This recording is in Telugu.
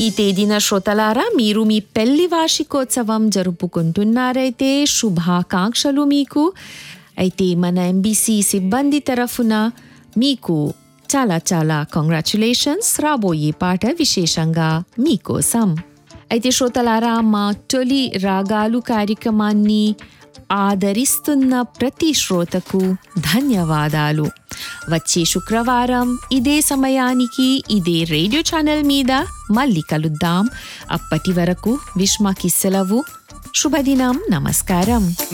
ఈ తేదీన శ్రోతలారా మీరు మీ పెళ్లి వార్షికోత్సవం జరుపుకుంటున్నారైతే శుభాకాంక్షలు మీకు అయితే మన ఎంబీసీ సిబ్బంది తరఫున మీకు చాలా చాలా కంగ్రాచులేషన్స్ రాబోయే పాట విశేషంగా మీకోసం అయితే శ్రోతలారా మా తొలి రాగాలు కార్యక్రమాన్ని ఆదరిస్తున్న ప్రతి శ్రోతకు ధన్యవాదాలు వచ్చే శుక్రవారం ఇదే సమయానికి ఇదే రేడియో ఛానల్ మీద మళ్ళీ కలుద్దాం అప్పటి వరకు విష్మకి సెలవు శుభదినం నమస్కారం